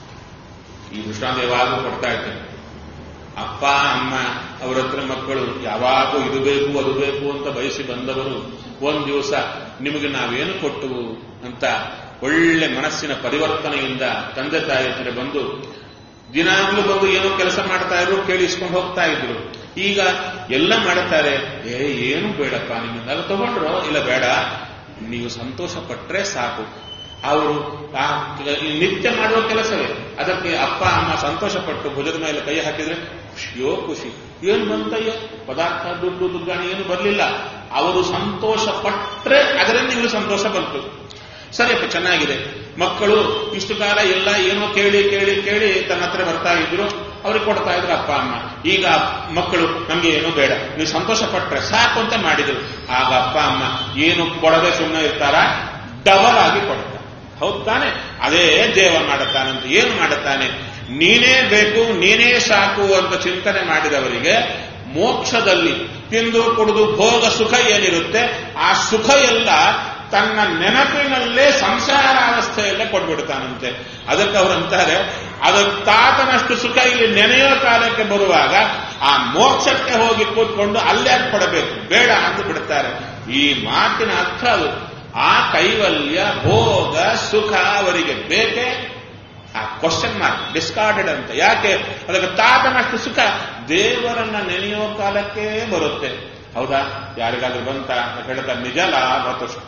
ಈ ದೃಷ್ಟಾಂತ ಯಾವಾಗೂ ಕೊಡ್ತಾ ಇರ್ತೇನೆ ಅಪ್ಪ ಅಮ್ಮ ಅವರ ಹತ್ರ ಮಕ್ಕಳು ಯಾವಾಗೂ ಇದು ಬೇಕು ಅದು ಬೇಕು ಅಂತ ಬಯಸಿ ಬಂದವರು ಒಂದ್ ದಿವಸ ನಿಮಗೆ ನಾವೇನು ಕೊಟ್ಟವು ಅಂತ ಒಳ್ಳೆ ಮನಸ್ಸಿನ ಪರಿವರ್ತನೆಯಿಂದ ತಂದೆ ತಾಯಿ ಹತ್ರ ಬಂದು ದಿನಾಗ್ಲೂ ಬಂದು ಏನೋ ಕೆಲಸ ಮಾಡ್ತಾ ಇದ್ರು ಕೇಳಿಸ್ಕೊಂಡು ಹೋಗ್ತಾ ಇದ್ರು ಈಗ ಎಲ್ಲ ಮಾಡುತ್ತಾರೆ ಏ ಏನು ಬೇಡಪ್ಪ ನಿಮ್ಮಿಂದ ಅದು ತಗೊಂಡ್ರು ಇಲ್ಲ ಬೇಡ ನೀವು ಸಂತೋಷ ಪಟ್ರೆ ಸಾಕು ಅವರು ಆ ಈ ನಿತ್ಯ ಮಾಡುವ ಕೆಲಸವೇ ಅದಕ್ಕೆ ಅಪ್ಪ ಅಮ್ಮ ಸಂತೋಷ ಪಟ್ಟು ಭುಜದ ಮೇಲೆ ಕೈ ಹಾಕಿದ್ರೆ ಖುಷಿಯೋ ಖುಷಿ ಏನು ಬಂತಯ್ಯ ಪದಾರ್ಥ ದುಡ್ಡು ದುಗ್ಗಾಣಿ ಏನು ಬರಲಿಲ್ಲ ಅವರು ಸಂತೋಷ ಪಟ್ರೆ ಅದರಿಂದ ನೀವು ಸಂತೋಷ ಬಂತು ಸರಿಯಪ್ಪ ಚೆನ್ನಾಗಿದೆ ಮಕ್ಕಳು ಇಷ್ಟು ಕಾಲ ಎಲ್ಲ ಏನೋ ಕೇಳಿ ಕೇಳಿ ಕೇಳಿ ತನ್ನ ಹತ್ರ ಬರ್ತಾ ಇದ್ರು ಅವ್ರಿಗೆ ಕೊಡ್ತಾ ಇದ್ರು ಅಪ್ಪ ಅಮ್ಮ ಈಗ ಮಕ್ಕಳು ನಮ್ಗೆ ಏನೂ ಬೇಡ ನೀವು ಸಂತೋಷ ಪಟ್ರೆ ಸಾಕು ಅಂತ ಮಾಡಿದ್ರು ಆಗ ಅಪ್ಪ ಅಮ್ಮ ಏನು ಕೊಡದೆ ಸುಮ್ಮನೆ ಇರ್ತಾರ ಡಬಲ್ ಆಗಿ ಕೊಡ್ತಾರೆ ಹೌದ್ ತಾನೆ ಅದೇ ದೇವ ಮಾಡುತ್ತಾನಂತ ಏನು ಮಾಡುತ್ತಾನೆ ನೀನೇ ಬೇಕು ನೀನೇ ಸಾಕು ಅಂತ ಚಿಂತನೆ ಮಾಡಿದವರಿಗೆ ಮೋಕ್ಷದಲ್ಲಿ ತಿಂದು ಕುಡಿದು ಭೋಗ ಸುಖ ಏನಿರುತ್ತೆ ಆ ಸುಖ ಎಲ್ಲ ತನ್ನ ನೆನಪಿನಲ್ಲೇ ಸಂಸಾರಾವಸ್ಥೆಯಲ್ಲೇ ಕೊಟ್ಬಿಡ್ತಾನಂತೆ ಅದಕ್ಕೆ ಅವರಂತಾರೆ ಅದಕ್ಕೆ ತಾತನಷ್ಟು ಸುಖ ಇಲ್ಲಿ ನೆನೆಯೋ ಕಾಲಕ್ಕೆ ಬರುವಾಗ ಆ ಮೋಕ್ಷಕ್ಕೆ ಹೋಗಿ ಕೂತ್ಕೊಂಡು ಅಲ್ಲೇ ಕೊಡಬೇಕು ಬೇಡ ಅಂತ ಬಿಡ್ತಾರೆ ಈ ಮಾತಿನ ಅರ್ಥ ಅದು ಆ ಕೈವಲ್ಯ ಭೋಗ ಸುಖ ಅವರಿಗೆ ಬೇಕೇ ಆ ಕ್ವಶನ್ ಮಾರ್ಕ್ ಡಿಸ್ಕಾರ್ಡೆಡ್ ಅಂತ ಯಾಕೆ ಅದಕ್ಕೆ ತಾತನಷ್ಟು ಸುಖ ದೇವರನ್ನ ನೆನೆಯೋ ಕಾಲಕ್ಕೆ ಬರುತ್ತೆ ಹೌದಾ ಯಾರಿಗಾದ್ರೂ ಬಂತ ಅಂತ ಹೇಳ್ತಾರೆ ನಿಜ ಲಾಭ ತುಷ್ಟ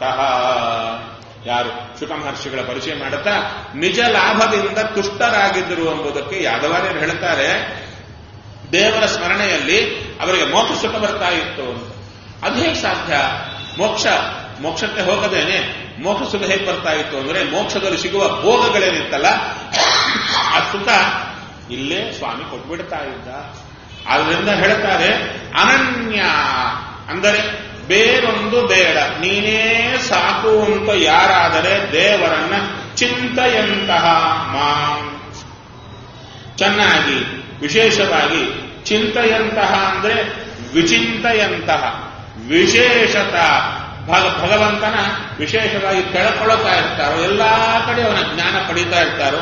ಯಾರು ಶುಕ ಮಹರ್ಷಿಗಳ ಪರಿಚಯ ಮಾಡುತ್ತಾ ನಿಜ ಲಾಭದಿಂದ ತುಷ್ಟರಾಗಿದ್ದರು ಎಂಬುದಕ್ಕೆ ಯಾದವಾರ್ಯರು ಹೇಳ್ತಾರೆ ದೇವರ ಸ್ಮರಣೆಯಲ್ಲಿ ಅವರಿಗೆ ಮೋಕ್ಷ ಸುಖ ಬರ್ತಾ ಇತ್ತು ಅಂತ ಅದು ಹೇಗೆ ಸಾಧ್ಯ ಮೋಕ್ಷ ಮೋಕ್ಷಕ್ಕೆ ಹೋಗದೇನೆ ಮೋಕ್ಷ ಸುಖ ಹೇಗೆ ಬರ್ತಾ ಇತ್ತು ಅಂದ್ರೆ ಮೋಕ್ಷದಲ್ಲಿ ಸಿಗುವ ಭೋಗಗಳೇನಿತ್ತಲ್ಲ ಆ ಸುಖ ಇಲ್ಲೇ ಸ್ವಾಮಿ ಕೊಟ್ಬಿಡ್ತಾ ಇದ್ದ ಆದ್ರಿಂದ ಹೇಳ್ತಾರೆ ಅನನ್ಯ ಅಂದರೆ ಬೇರೊಂದು ಬೇಡ ನೀನೇ ಸಾಕು ಅಂತ ಯಾರಾದರೆ ದೇವರನ್ನ ಚಿಂತೆಯಂತಹ ಮಾಂ ಚೆನ್ನಾಗಿ ವಿಶೇಷವಾಗಿ ಚಿಂತೆಯಂತಹ ಅಂದ್ರೆ ವಿಚಿಂತೆಯಂತಹ ವಿಶೇಷತ ಭಗ ಭಗವಂತನ ವಿಶೇಷವಾಗಿ ಕೆಳಕೊಳ್ತಾ ಇರ್ತಾರೋ ಎಲ್ಲಾ ಕಡೆ ಅವನ ಜ್ಞಾನ ಪಡೀತಾ ಇರ್ತಾರೋ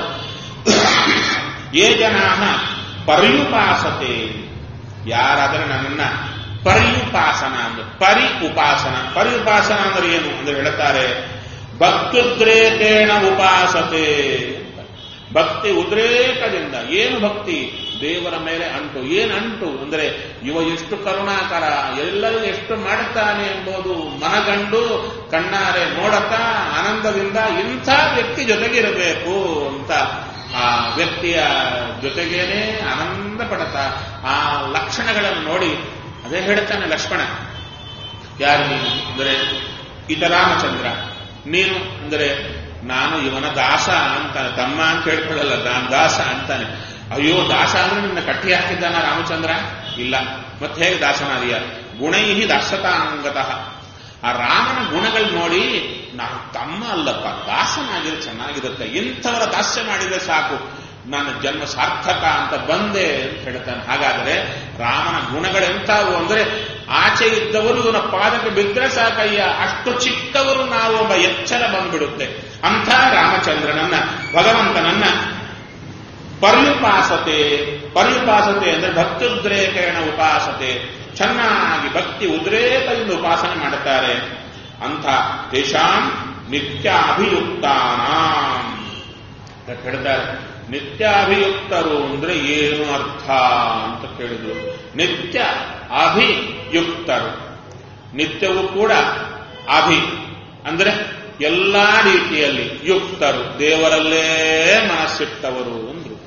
ಏ ಜನಾ ಪರ್ಯುಪಾಸತೆ ಯಾರಾದರೆ ನನ್ನನ್ನ ಪರ್ಯುಪಾಸನ ಅಂದ್ರೆ ಪರಿ ಉಪಾಸನ ಪರ್ಯುಪಾಸನ ಅಂದ್ರೆ ಏನು ಅಂದ್ರೆ ಹೇಳ್ತಾರೆ ಭಕ್ತುದ್ರೇಕೇಣ ಉಪಾಸತೆ ಭಕ್ತಿ ಉದ್ರೇಕದಿಂದ ಏನು ಭಕ್ತಿ ದೇವರ ಮೇಲೆ ಅಂಟು ಏನು ಅಂಟು ಅಂದ್ರೆ ಇವ ಎಷ್ಟು ಕರುಣಾಕರ ಎಲ್ಲರೂ ಎಷ್ಟು ಮಾಡುತ್ತಾನೆ ಎಂಬುದು ಮನಗಂಡು ಕಣ್ಣಾರೆ ನೋಡತಾ ಆನಂದದಿಂದ ಇಂಥ ವ್ಯಕ್ತಿ ಜೊತೆಗಿರಬೇಕು ಅಂತ ಆ ವ್ಯಕ್ತಿಯ ಜೊತೆಗೇನೆ ಆನಂದ ಪಡತಾ ಆ ಲಕ್ಷಣಗಳನ್ನು ನೋಡಿ ಅದೇ ಹೇಳ್ತಾನೆ ಲಕ್ಷ್ಮಣ ಯಾರು ನೀನು ಅಂದರೆ ಈತ ರಾಮಚಂದ್ರ ನೀನು ಅಂದರೆ ನಾನು ಇವನ ದಾಸ ಅಂತಾನೆ ತಮ್ಮ ಅಂತ ಹೇಳ್ಕೊಳ್ಳಲ್ಲ ನಾನು ದಾಸ ಅಂತಾನೆ ಅಯ್ಯೋ ದಾಸ ಅಂದ್ರೆ ನಿನ್ನ ಕಟ್ಟಿ ಹಾಕಿದ್ದಾನ ರಾಮಚಂದ್ರ ಇಲ್ಲ ಮತ್ತೆ ಹೇಗೆ ದಾಸನಾದಿಯ ಗುಣೈಹಿ ದಾಸತಾಂಗತಃ ಆ ರಾಮನ ಗುಣಗಳು ನೋಡಿ ನಾನು ತಮ್ಮ ಅಲ್ಲಪ್ಪ ದಾಸನಾಗಿದ್ರೆ ಚೆನ್ನಾಗಿರುತ್ತೆ ಇಂಥವರ ದಾಸ್ಯ ಮಾಡಿದ್ರೆ ಸಾಕು ನನ್ನ ಜನ್ಮ ಸಾರ್ಥಕ ಅಂತ ಬಂದೆ ಅಂತ ಹೇಳ್ತಾನೆ ಹಾಗಾದರೆ ರಾಮನ ಗುಣಗಳೆಂತಾವು ಅಂದ್ರೆ ಆಚೆ ಇದ್ದವರು ಇವನ ಪಾದಕ್ಕೆ ಬಿದ್ದರೆ ಸಾಕಯ್ಯ ಅಷ್ಟು ಚಿಕ್ಕವರು ನಾವು ಒಬ್ಬ ಎಚ್ಚರ ಬಂದ್ಬಿಡುತ್ತೆ ಅಂಥ ರಾಮಚಂದ್ರನನ್ನ ಭಗವಂತನನ್ನ ಪರ್ಯುಪಾಸತೆ ಪರ್ಯುಪಾಸತೆ ಅಂದ್ರೆ ಭಕ್ತುದ್ರೇಕೇಣ ಉಪಾಸತೆ ಚೆನ್ನಾಗಿ ಭಕ್ತಿ ಉದ್ರೇಕದಿಂದ ಉಪಾಸನೆ ಮಾಡುತ್ತಾರೆ ಅಂಥ ತೇಷಾಂ ನಿತ್ಯಾಭಿಯುಕ್ತಾನಾಂ ಅಂತ ಹೇಳ್ತಾರೆ ನಿತ್ಯಾಭಿಯುಕ್ತರು ಅಂದ್ರೆ ಏನು ಅರ್ಥ ಅಂತ ಕೇಳಿದ್ರು ನಿತ್ಯ ಅಭಿಯುಕ್ತರು ನಿತ್ಯವೂ ಕೂಡ ಅಭಿ ಅಂದ್ರೆ ಎಲ್ಲಾ ರೀತಿಯಲ್ಲಿ ಯುಕ್ತರು ದೇವರಲ್ಲೇ ಮನಸ್ಸಿಟ್ಟವರು ಅಂದ್ರು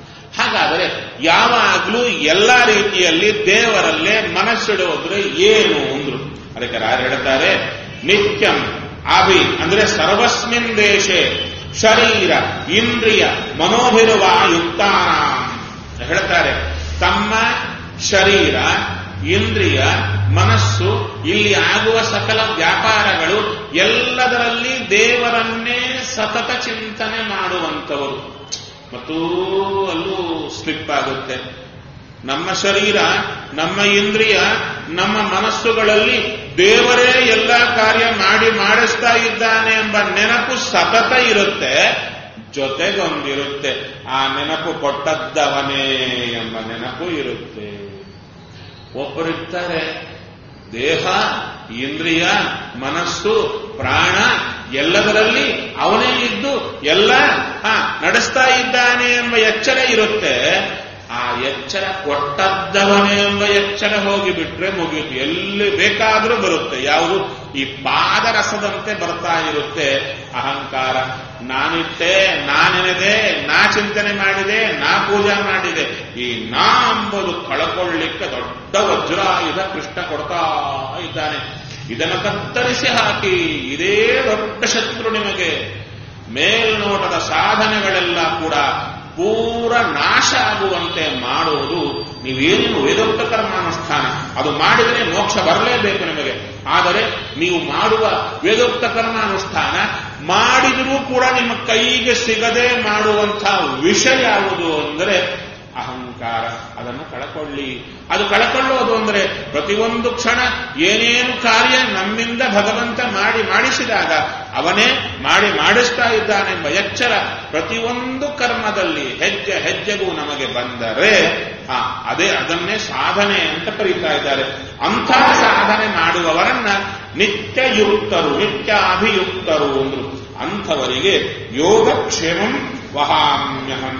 ಹಾಗಾದರೆ ಯಾವಾಗಲೂ ಎಲ್ಲ ರೀತಿಯಲ್ಲಿ ದೇವರಲ್ಲೇ ಮನಸ್ಸಿಡೋದ್ರೆ ಏನು ಅಂದ್ರು ಅದಕ್ಕೆ ಯಾರು ಹೇಳ್ತಾರೆ ನಿತ್ಯಂ ಅಭಿ ಅಂದ್ರೆ ಸರ್ವಸ್ಮಿನ್ ದೇಶೆ ಶರೀರ ಇಂದ್ರಿಯ ಮನೋಭಿರುವ ಯುಕ್ತಾನ ಹೇಳ್ತಾರೆ ತಮ್ಮ ಶರೀರ ಇಂದ್ರಿಯ ಮನಸ್ಸು ಇಲ್ಲಿ ಆಗುವ ಸಕಲ ವ್ಯಾಪಾರಗಳು ಎಲ್ಲದರಲ್ಲಿ ದೇವರನ್ನೇ ಸತತ ಚಿಂತನೆ ಮಾಡುವಂಥವರು ಮತ್ತು ಅಲ್ಲೂ ಸ್ಲಿಪ್ ಆಗುತ್ತೆ ನಮ್ಮ ಶರೀರ ನಮ್ಮ ಇಂದ್ರಿಯ ನಮ್ಮ ಮನಸ್ಸುಗಳಲ್ಲಿ ದೇವರೇ ಎಲ್ಲ ಕಾರ್ಯ ಮಾಡಿ ಮಾಡಿಸ್ತಾ ಇದ್ದಾನೆ ಎಂಬ ನೆನಪು ಸತತ ಇರುತ್ತೆ ಜೊತೆಗೊಂದಿರುತ್ತೆ ಆ ನೆನಪು ಕೊಟ್ಟದ್ದವನೇ ಎಂಬ ನೆನಪು ಇರುತ್ತೆ ಒಬ್ಬರಿರ್ತಾರೆ ದೇಹ ಇಂದ್ರಿಯ ಮನಸ್ಸು ಪ್ರಾಣ ಎಲ್ಲದರಲ್ಲಿ ಅವನೇ ಇದ್ದು ಎಲ್ಲ ಹ ನಡೆಸ್ತಾ ಇದ್ದಾನೆ ಎಂಬ ಎಚ್ಚರ ಇರುತ್ತೆ ಆ ಎಚ್ಚರ ಕೊಟ್ಟದ್ದವನೇ ಎಂಬ ಎಚ್ಚರ ಹೋಗಿಬಿಟ್ರೆ ಮುಗಿಯುತ್ತೆ ಎಲ್ಲಿ ಬೇಕಾದರೂ ಬರುತ್ತೆ ಯಾವುದು ಈ ಪಾದರಸದಂತೆ ಬರ್ತಾ ಇರುತ್ತೆ ಅಹಂಕಾರ ನಾನಿಟ್ಟೆ ನಾನೆನೆದೆ ನಾ ಚಿಂತನೆ ಮಾಡಿದೆ ನಾ ಪೂಜಾ ಮಾಡಿದೆ ಈ ನಾ ಎಂಬುದು ಕಳಕೊಳ್ಳಿಕ್ಕೆ ದೊಡ್ಡ ವಜ್ರಾಯುಧ ಕೃಷ್ಣ ಕೊಡ್ತಾ ಇದ್ದಾನೆ ಇದನ್ನು ಕತ್ತರಿಸಿ ಹಾಕಿ ಇದೇ ದೊಡ್ಡ ಶತ್ರು ನಿಮಗೆ ಮೇಲ್ನೋಟದ ಸಾಧನೆಗಳೆಲ್ಲ ಕೂಡ ಪೂರ ನಾಶ ಆಗುವಂತೆ ಮಾಡುವುದು ನೀವೇನು ವೇದೋಕ್ತ ಕರ್ಮಾನುಷ್ಠಾನ ಅದು ಮಾಡಿದರೆ ಮೋಕ್ಷ ಬರಲೇಬೇಕು ನಿಮಗೆ ಆದರೆ ನೀವು ಮಾಡುವ ವೇದೋಕ್ತ ಕರ್ಮಾನುಷ್ಠಾನ ಮಾಡಿದರೂ ಕೂಡ ನಿಮ್ಮ ಕೈಗೆ ಸಿಗದೆ ಮಾಡುವಂತಹ ವಿಷಯ ಯಾವುದು ಅಂದರೆ ಅಹಂಕಾರ ಅದನ್ನು ಕಳಕೊಳ್ಳಿ ಅದು ಕಳಕೊಳ್ಳೋದು ಅಂದರೆ ಪ್ರತಿಯೊಂದು ಕ್ಷಣ ಏನೇನು ಕಾರ್ಯ ನಮ್ಮಿಂದ ಭಗವಂತ ಮಾಡಿ ಮಾಡಿಸಿದಾಗ ಅವನೇ ಮಾಡಿ ಮಾಡಿಸ್ತಾ ಇದ್ದಾನೆಂಬ ಎಚ್ಚರ ಪ್ರತಿಯೊಂದು ಕರ್ಮದಲ್ಲಿ ಹೆಜ್ಜೆ ಹೆಜ್ಜೆಗೂ ನಮಗೆ ಬಂದರೆ ಆ ಅದೇ ಅದನ್ನೇ ಸಾಧನೆ ಅಂತ ಕರೀತಾ ಇದ್ದಾರೆ ಅಂಥ ಸಾಧನೆ ಮಾಡುವವರನ್ನ ನಿತ್ಯಯುಕ್ತರು ನಿತ್ಯ ಅಭಿಯುಕ್ತರು ಅಂದ್ರು ಅಂಥವರಿಗೆ ಯೋಗಕ್ಷೇಮಂ ವಹಾಮ್ಯಹಂ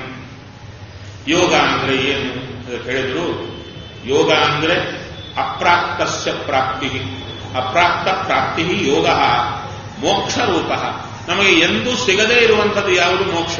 ಯೋಗ ಅಂದ್ರೆ ಏನು ಅಂತ ಹೇಳಿದ್ರು ಯೋಗ ಅಂದ್ರೆ ಅಪ್ರಾಪ್ತಸ್ಯ ಪ್ರಾಪ್ತಿ ಅಪ್ರಾಪ್ತ ಪ್ರಾಪ್ತಿ ಯೋಗ ಮೋಕ್ಷ ರೂಪ ನಮಗೆ ಎಂದೂ ಸಿಗದೇ ಇರುವಂಥದ್ದು ಯಾವುದು ಮೋಕ್ಷ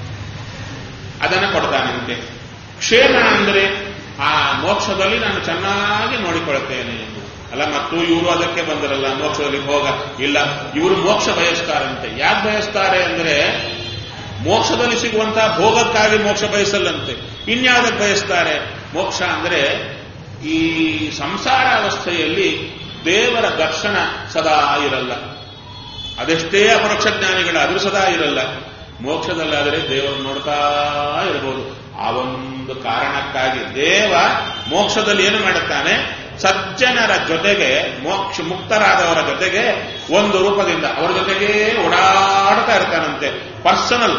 ಅದನ್ನು ಕೊಡ್ತಾನಂತೆ ಕ್ಷೇಮ ಅಂದ್ರೆ ಆ ಮೋಕ್ಷದಲ್ಲಿ ನಾನು ಚೆನ್ನಾಗಿ ನೋಡಿಕೊಳ್ಳುತ್ತೇನೆ ಅಲ್ಲ ಮತ್ತು ಇವರು ಅದಕ್ಕೆ ಬಂದರಲ್ಲ ಮೋಕ್ಷದಲ್ಲಿ ಹೋಗ ಇಲ್ಲ ಇವರು ಮೋಕ್ಷ ಬಯಸ್ತಾರಂತೆ ಯಾಕೆ ಬಯಸ್ತಾರೆ ಅಂದ್ರೆ ಮೋಕ್ಷದಲ್ಲಿ ಸಿಗುವಂತಹ ಭೋಗಕ್ಕಾಗಿ ಮೋಕ್ಷ ಬಯಸಲ್ಲಂತೆ ಇನ್ಯಾವುದಕ್ಕೆ ಬಯಸ್ತಾರೆ ಮೋಕ್ಷ ಅಂದ್ರೆ ಈ ಸಂಸಾರ ಅವಸ್ಥೆಯಲ್ಲಿ ದೇವರ ದರ್ಶನ ಸದಾ ಇರಲ್ಲ ಅದೆಷ್ಟೇ ಅಪರೋಕ್ಷ ಜ್ಞಾನಿಗಳಾದರೂ ಸದಾ ಇರಲ್ಲ ಮೋಕ್ಷದಲ್ಲಾದರೆ ದೇವರು ನೋಡ್ತಾ ಇರಬಹುದು ಆ ಒಂದು ಕಾರಣಕ್ಕಾಗಿ ದೇವ ಮೋಕ್ಷದಲ್ಲಿ ಏನು ಮಾಡುತ್ತಾನೆ ಸಜ್ಜನರ ಜೊತೆಗೆ ಮೋಕ್ಷ ಮುಕ್ತರಾದವರ ಜೊತೆಗೆ ಒಂದು ರೂಪದಿಂದ ಅವರ ಜೊತೆಗೆ ಓಡಾಡ್ತಾ ಇರ್ತಾನಂತೆ ಪರ್ಸನಲ್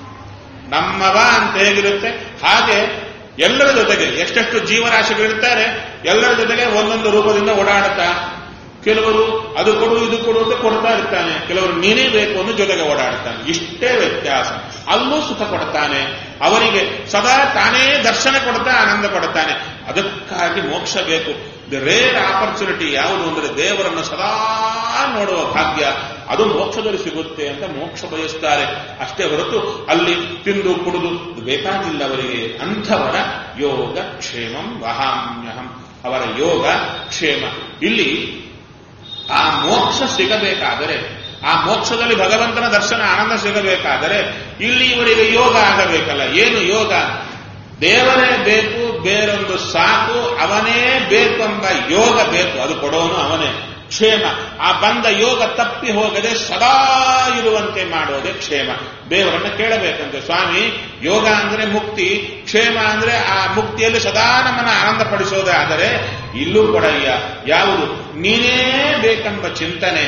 ನಮ್ಮವ ಅಂತ ಹೇಗಿರುತ್ತೆ ಹಾಗೆ ಎಲ್ಲರ ಜೊತೆಗೆ ಎಷ್ಟೆಷ್ಟು ಜೀವರಾಶಿಗಳಿರ್ತಾರೆ ಎಲ್ಲರ ಜೊತೆಗೆ ಒಂದೊಂದು ರೂಪದಿಂದ ಓಡಾಡುತ್ತಾ ಕೆಲವರು ಅದು ಕೊಡು ಇದು ಕೊಡು ಅಂತ ಕೊಡ್ತಾ ಇರ್ತಾನೆ ಕೆಲವರು ನೀನೇ ಬೇಕು ಅಂತ ಜೊತೆಗೆ ಓಡಾಡ್ತಾನೆ ಇಷ್ಟೇ ವ್ಯತ್ಯಾಸ ಅಲ್ಲೂ ಸುಖ ಕೊಡ್ತಾನೆ ಅವರಿಗೆ ಸದಾ ತಾನೇ ದರ್ಶನ ಕೊಡ್ತಾ ಆನಂದ ಪಡ್ತಾನೆ ಅದಕ್ಕಾಗಿ ಮೋಕ್ಷ ಬೇಕು ದಿ ರೇರ್ ಆಪರ್ಚುನಿಟಿ ಯಾವುದು ಅಂದರೆ ದೇವರನ್ನು ಸದಾ ನೋಡುವ ಭಾಗ್ಯ ಅದು ಮೋಕ್ಷದಲ್ಲಿ ಸಿಗುತ್ತೆ ಅಂತ ಮೋಕ್ಷ ಬಯಸ್ತಾರೆ ಅಷ್ಟೇ ಹೊರತು ಅಲ್ಲಿ ತಿಂದು ಕುಡಿದು ಬೇಕಾಗಿಲ್ಲ ಅವರಿಗೆ ಅಂಥವರ ಯೋಗ ಕ್ಷೇಮಂ ವಹಾಮ್ಯಹಂ ಅವರ ಯೋಗ ಕ್ಷೇಮ ಇಲ್ಲಿ ಆ ಮೋಕ್ಷ ಸಿಗಬೇಕಾದರೆ ಆ ಮೋಕ್ಷದಲ್ಲಿ ಭಗವಂತನ ದರ್ಶನ ಆನಂದ ಸಿಗಬೇಕಾದರೆ ಇಲ್ಲಿ ಇವರಿಗೆ ಯೋಗ ಆಗಬೇಕಲ್ಲ ಏನು ಯೋಗ ದೇವರೇ ಬೇಕು ಬೇರೊಂದು ಸಾಕು ಅವನೇ ಬೇಕು ಎಂಬ ಯೋಗ ಬೇಕು ಅದು ಕೊಡೋನು ಅವನೇ ಕ್ಷೇಮ ಆ ಬಂದ ಯೋಗ ತಪ್ಪಿ ಹೋಗದೆ ಸದಾ ಇರುವಂತೆ ಮಾಡೋದೇ ಕ್ಷೇಮ ದೇವರನ್ನ ಕೇಳಬೇಕಂತೆ ಸ್ವಾಮಿ ಯೋಗ ಅಂದ್ರೆ ಮುಕ್ತಿ ಕ್ಷೇಮ ಅಂದ್ರೆ ಆ ಮುಕ್ತಿಯಲ್ಲಿ ಸದಾ ನಮ್ಮನ್ನ ಆನಂದ ಪಡಿಸೋದೇ ಆದರೆ ಇಲ್ಲೂ ಕೊಡಯ್ಯ ಯಾವುದು ನೀನೇ ಬೇಕೆಂಬ ಚಿಂತನೆ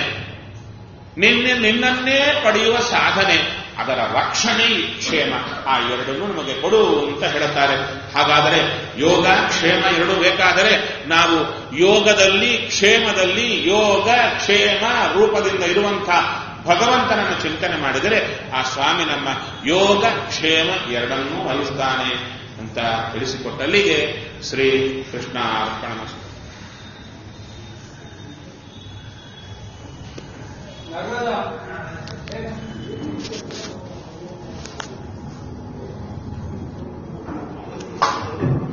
ನಿನ್ನೆ ನಿನ್ನನ್ನೇ ಪಡೆಯುವ ಸಾಧನೆ ಅದರ ರಕ್ಷಣೆ ಈ ಕ್ಷೇಮ ಆ ಎರಡನ್ನೂ ನಮಗೆ ಕೊಡು ಅಂತ ಹೇಳುತ್ತಾರೆ ಹಾಗಾದರೆ ಯೋಗ ಕ್ಷೇಮ ಎರಡು ಬೇಕಾದರೆ ನಾವು ಯೋಗದಲ್ಲಿ ಕ್ಷೇಮದಲ್ಲಿ ಯೋಗ ಕ್ಷೇಮ ರೂಪದಿಂದ ಇರುವಂತಹ ಭಗವಂತನನ್ನು ಚಿಂತನೆ ಮಾಡಿದರೆ ಆ ಸ್ವಾಮಿ ನಮ್ಮ ಯೋಗ ಕ್ಷೇಮ ಎರಡನ್ನೂ ವಹಿಸ್ತಾನೆ ಅಂತ ತಿಳಿಸಿಕೊಟ್ಟಲ್ಲಿಗೆ ಶ್ರೀ ಕೃಷ್ಣ ಅರ್ಪಣ ನಗರದ